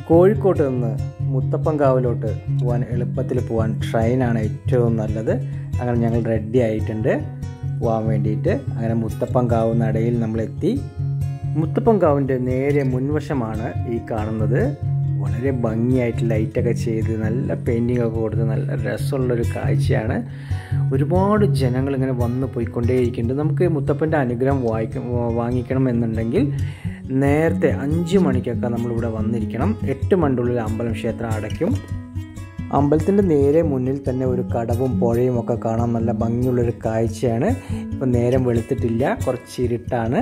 കോഴിക്കോട്ട് നിന്ന് മുത്തപ്പൻകാവിലോട്ട് പോകാൻ എളുപ്പത്തിൽ പോകാൻ ട്രെയിനാണ് ഏറ്റവും നല്ലത് അങ്ങനെ ഞങ്ങൾ റെഡി ആയിട്ടുണ്ട് പോകാൻ വേണ്ടിയിട്ട് അങ്ങനെ മുത്തപ്പൻകാവ് നടയിൽ നമ്മൾ എത്തി മുത്തപ്പൻകാവിൻ്റെ നേരെ മുൻവശമാണ് ഈ കാണുന്നത് വളരെ ഭംഗിയായിട്ട് ലൈറ്റൊക്കെ ചെയ്ത് നല്ല പെയിൻറ്റിംഗ് ഒക്കെ കൊടുത്ത് നല്ല രസമുള്ളൊരു കാഴ്ചയാണ് ഒരുപാട് ജനങ്ങൾ ഇങ്ങനെ വന്ന് പോയിക്കൊണ്ടേയിരിക്കുന്നുണ്ട് നമുക്ക് മുത്തപ്പൻ്റെ അനുഗ്രഹം വായിക്ക വാങ്ങിക്കണം എന്നുണ്ടെങ്കിൽ നേരത്തെ അഞ്ച് മണിക്കൊക്കെ നമ്മളിവിടെ വന്നിരിക്കണം എട്ട് മണിക്കുള്ളിൽ അമ്പലം ക്ഷേത്രം അടയ്ക്കും അമ്പലത്തിൻ്റെ നേരെ മുന്നിൽ തന്നെ ഒരു കടവും പുഴയും ഒക്കെ കാണാൻ നല്ല ഭംഗിയുള്ളൊരു കാഴ്ചയാണ് ഇപ്പം നേരം വെളുത്തിട്ടില്ല കുറച്ച് ഇരുട്ടാണ്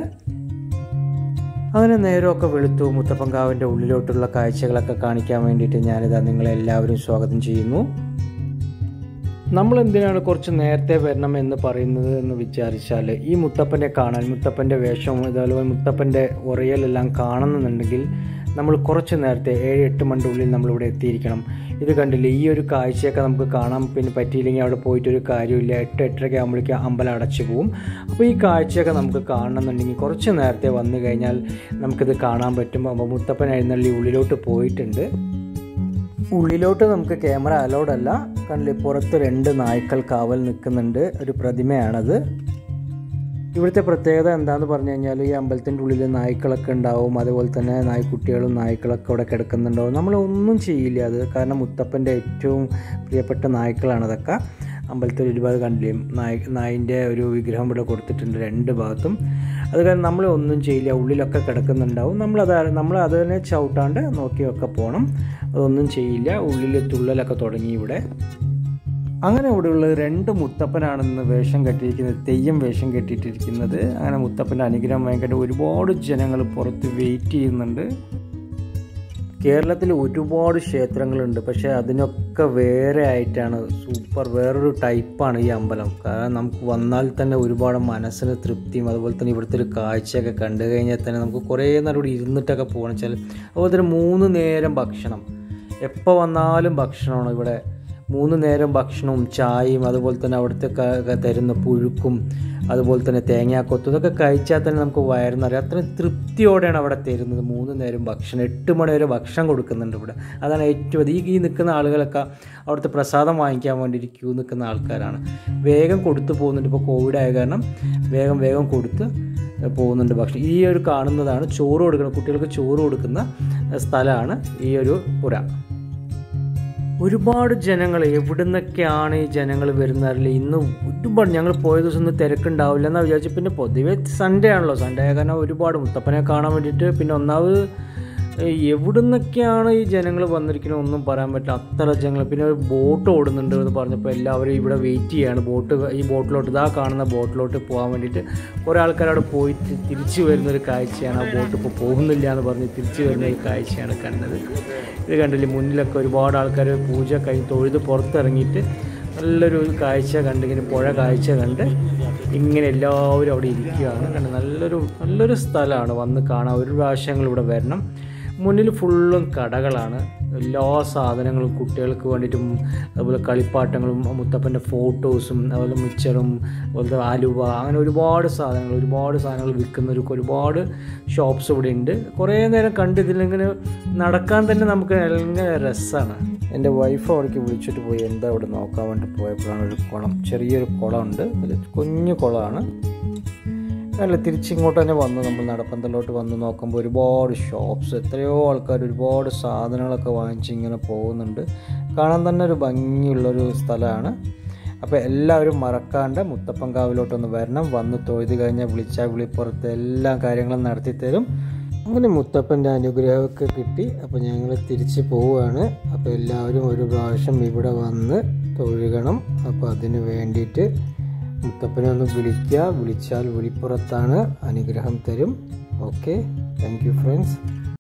അങ്ങനെ നേരമൊക്കെ വെളുത്തു മുത്തപ്പൻകാവിൻ്റെ ഉള്ളിലോട്ടുള്ള കാഴ്ചകളൊക്കെ കാണിക്കാൻ വേണ്ടിയിട്ട് ഞാനിതാ നിങ്ങളെ എല്ലാവരും സ്വാഗതം ചെയ്യുന്നു നമ്മൾ എന്തിനാണ് കുറച്ച് നേരത്തെ വരണം എന്ന് പറയുന്നത് എന്ന് വിചാരിച്ചാൽ ഈ മുത്തപ്പനെ കാണാൻ മുത്തപ്പൻ്റെ വേഷവും അതുപോലെ മുത്തപ്പൻ്റെ ഉറയലെല്ലാം കാണുന്നുണ്ടെങ്കിൽ നമ്മൾ കുറച്ച് നേരത്തെ ഏഴ് എട്ട് മണിൻ്റെ ഉള്ളിൽ നമ്മളിവിടെ എത്തിയിരിക്കണം ഇത് കണ്ടില്ലേ ഈ ഒരു കാഴ്ചയൊക്കെ നമുക്ക് കാണാൻ പിന്നെ പറ്റിയില്ലെങ്കിൽ അവിടെ പോയിട്ടൊരു കാര്യമില്ല എട്ട് എട്ടരയ്ക്ക് ആകുമ്പോഴേക്കും അമ്പലം അടച്ചു പോവും അപ്പോൾ ഈ കാഴ്ചയൊക്കെ നമുക്ക് കാണണമെന്നുണ്ടെങ്കിൽ കുറച്ച് നേരത്തെ വന്നു കഴിഞ്ഞാൽ നമുക്കിത് കാണാൻ പറ്റും അപ്പോൾ മുത്തപ്പൻ എഴുന്നള്ളി ഉള്ളിലോട്ട് പോയിട്ടുണ്ട് ഉള്ളിലോട്ട് നമുക്ക് ക്യാമറ അലൗഡ് അല്ല കണ്ടില്ലേ പുറത്ത് രണ്ട് നായ്ക്കൾ കാവൽ നിൽക്കുന്നുണ്ട് ഒരു പ്രതിമയാണത് ഇവിടുത്തെ പ്രത്യേകത എന്താന്ന് പറഞ്ഞു കഴിഞ്ഞാൽ ഈ അമ്പലത്തിൻ്റെ ഉള്ളിൽ നായ്ക്കളൊക്കെ ഉണ്ടാവും അതുപോലെ തന്നെ നായ്ക്കുട്ടികളും നായ്ക്കളൊക്കെ അവിടെ കിടക്കുന്നുണ്ടാവും നമ്മളൊന്നും ചെയ്യില്ല അത് കാരണം മുത്തപ്പൻ്റെ ഏറ്റവും പ്രിയപ്പെട്ട നായ്ക്കളാണ് അതൊക്കെ അമ്പലത്തിൽ ഒരുപാട് കണ്ടില്ലേ നായ് നായിൻ്റെ ഒരു വിഗ്രഹം ഇവിടെ കൊടുത്തിട്ടുണ്ട് രണ്ട് ഭാഗത്തും അത് കാരണം നമ്മൾ ഒന്നും ചെയ്യില്ല ഉള്ളിലൊക്കെ കിടക്കുന്നുണ്ടാവും നമ്മളത് നമ്മൾ അത് തന്നെ ചവിട്ടാണ്ട് നോക്കിയൊക്കെ പോകണം അതൊന്നും ചെയ്യില്ല ഉള്ളിൽ തുള്ളലൊക്കെ തുടങ്ങി ഇവിടെ അങ്ങനെ ഇവിടെയുള്ളത് രണ്ട് മുത്തപ്പനാണെന്ന് വേഷം കെട്ടിയിരിക്കുന്നത് തെയ്യം വേഷം കെട്ടിയിട്ടിരിക്കുന്നത് അങ്ങനെ മുത്തപ്പൻ്റെ അനുഗ്രഹം വാങ്ങിയിട്ട് ഒരുപാട് ജനങ്ങൾ പുറത്ത് വെയിറ്റ് ചെയ്യുന്നുണ്ട് കേരളത്തിൽ ഒരുപാട് ക്ഷേത്രങ്ങളുണ്ട് പക്ഷേ അതിനൊക്കെ വേറെ ആയിട്ടാണ് സൂപ്പർ വേറൊരു ടൈപ്പാണ് ഈ അമ്പലം കാരണം നമുക്ക് വന്നാൽ തന്നെ ഒരുപാട് മനസ്സിന് തൃപ്തിയും അതുപോലെ തന്നെ ഇവിടുത്തെ ഒരു കാഴ്ചയൊക്കെ കണ്ടു കഴിഞ്ഞാൽ തന്നെ നമുക്ക് കുറേ നേരം ഇവിടെ ഇരുന്നിട്ടൊക്കെ പോകണം വെച്ചാൽ അതുപോലെ തന്നെ മൂന്ന് നേരം ഭക്ഷണം എപ്പോൾ വന്നാലും ഭക്ഷണമാണ് ഇവിടെ മൂന്ന് നേരം ഭക്ഷണവും ചായയും അതുപോലെ തന്നെ അവിടുത്തെ തരുന്ന പുഴുക്കും അതുപോലെ തന്നെ തേങ്ങാക്കൊത്തും ഇതൊക്കെ കഴിച്ചാൽ തന്നെ നമുക്ക് വയറുന്നറിയാം അത്രയും തൃപ്തിയോടെയാണ് അവിടെ തരുന്നത് മൂന്ന് നേരം ഭക്ഷണം എട്ട് മണി വരെ ഭക്ഷണം കൊടുക്കുന്നുണ്ട് ഇവിടെ അതാണ് ഏറ്റവും ഈ ഈ നിൽക്കുന്ന ആളുകളൊക്കെ അവിടുത്തെ പ്രസാദം വാങ്ങിക്കാൻ വേണ്ടിയിട്ട് ക്യൂ നിൽക്കുന്ന ആൾക്കാരാണ് വേഗം കൊടുത്തു പോകുന്നുണ്ട് ഇപ്പോൾ കോവിഡ് ആയ കാരണം വേഗം വേഗം കൊടുത്ത് പോകുന്നുണ്ട് ഭക്ഷണം ഈ ഒരു കാണുന്നതാണ് ചോറ് കൊടുക്കുന്ന കുട്ടികൾക്ക് ചോറ് കൊടുക്കുന്ന സ്ഥലമാണ് ഈ ഒരു പുര ഒരുപാട് ജനങ്ങൾ എവിടുന്നൊക്കെയാണ് ഈ ജനങ്ങൾ വരുന്നതല്ലേ ഇന്ന് ഒരുപാട് ഞങ്ങൾ പോയ ദിവസം ഒന്നും തിരക്കുണ്ടാവില്ല എന്നാണ് വിചാരിച്ചു പിന്നെ പൊതുവേ സൺഡേ ആണല്ലോ സൺഡേ കാരണം ഒരുപാട് മുത്തപ്പനെ കാണാൻ വേണ്ടിയിട്ട് പിന്നെ ഒന്നാമത് എവിടുന്നൊക്കെയാണ് ഈ ജനങ്ങൾ വന്നിരിക്കുന്നത് ഒന്നും പറയാൻ പറ്റില്ല അത്ര ജനങ്ങൾ പിന്നെ ഒരു ബോട്ട് ഓടുന്നുണ്ട് എന്ന് പറഞ്ഞപ്പോൾ എല്ലാവരും ഇവിടെ വെയിറ്റ് ചെയ്യാണ് ബോട്ട് ഈ ബോട്ടിലോട്ട് ഇതാ കാണുന്ന ബോട്ടിലോട്ട് പോകാൻ വേണ്ടിയിട്ട് കുറേ ആൾക്കാർ അവിടെ പോയിട്ട് തിരിച്ചു വരുന്നൊരു കാഴ്ചയാണ് ആ ബോട്ട് ഇപ്പോൾ പോകുന്നില്ല എന്ന് പറഞ്ഞ് തിരിച്ചു വരുന്ന ഒരു കാഴ്ചയാണ് കണ്ടത് ഇത് കണ്ടില്ലേ മുന്നിലൊക്കെ ഒരുപാട് ആൾക്കാർ പൂജ കഴിഞ്ഞ് തൊഴുത് പുറത്തിറങ്ങിയിട്ട് നല്ലൊരു കാഴ്ച കണ്ട് ഇങ്ങനെ പുഴ കാഴ്ച കണ്ട് ഇങ്ങനെ എല്ലാവരും അവിടെ ഇരിക്കുകയാണ് കണ്ട് നല്ലൊരു നല്ലൊരു സ്ഥലമാണ് വന്ന് കാണാൻ ഒരു പ്രാവശ്യങ്ങൾ ഇവിടെ വരണം മുന്നിൽ ഫുള്ളും കടകളാണ് എല്ലാ സാധനങ്ങളും കുട്ടികൾക്ക് വേണ്ടിയിട്ടും അതുപോലെ കളിപ്പാട്ടങ്ങളും മുത്തപ്പൻ്റെ ഫോട്ടോസും അതുപോലെ മിച്ചറും അതുപോലെ ആലുവ അങ്ങനെ ഒരുപാട് സാധനങ്ങൾ ഒരുപാട് സാധനങ്ങൾ വിൽക്കുന്ന ഒരു ഒരുപാട് ഷോപ്സ് ഇവിടെ ഉണ്ട് കുറേ നേരം കണ്ട് ഇതിലിങ്ങനെ നടക്കാൻ തന്നെ നമുക്ക് ഭയങ്കര രസമാണ് എൻ്റെ വൈഫ് അവിടേക്ക് വിളിച്ചിട്ട് പോയി എന്താ അവിടെ നോക്കാൻ വേണ്ടി പോയപ്പോഴാണ് ഒരു കുളം ചെറിയൊരു കുളമുണ്ട് അതിൽ കുഞ്ഞു കുളമാണ് അല്ല തിരിച്ചിങ്ങോട്ട് തന്നെ വന്നു നമ്മൾ നടപ്പന്തലോട്ട് വന്ന് നോക്കുമ്പോൾ ഒരുപാട് ഷോപ്സ് എത്രയോ ആൾക്കാർ ഒരുപാട് സാധനങ്ങളൊക്കെ വാങ്ങിച്ച് ഇങ്ങനെ പോകുന്നുണ്ട് കാണാൻ തന്നെ ഒരു ഭംഗിയുള്ളൊരു സ്ഥലമാണ് അപ്പോൾ എല്ലാവരും മറക്കാണ്ട് മുത്തപ്പൻകാവിലോട്ടൊന്ന് വരണം വന്ന് തൊഴുത് കഴിഞ്ഞാൽ വിളിച്ചാൽ വിളിപ്പുറത്ത് എല്ലാ കാര്യങ്ങളും നടത്തി തരും അങ്ങനെ മുത്തപ്പൻ്റെ അനുഗ്രഹമൊക്കെ കിട്ടി അപ്പോൾ ഞങ്ങൾ തിരിച്ച് പോവുകയാണ് അപ്പോൾ എല്ലാവരും ഒരു പ്രാവശ്യം ഇവിടെ വന്ന് തൊഴുകണം അപ്പോൾ അതിന് വേണ്ടിയിട്ട് മുത്തപ്പനെ ഒന്ന് വിളിക്കുക വിളിച്ചാൽ വിളിപ്പുറത്താണ് അനുഗ്രഹം തരും ഓക്കെ താങ്ക് യു ഫ്രണ്ട്സ്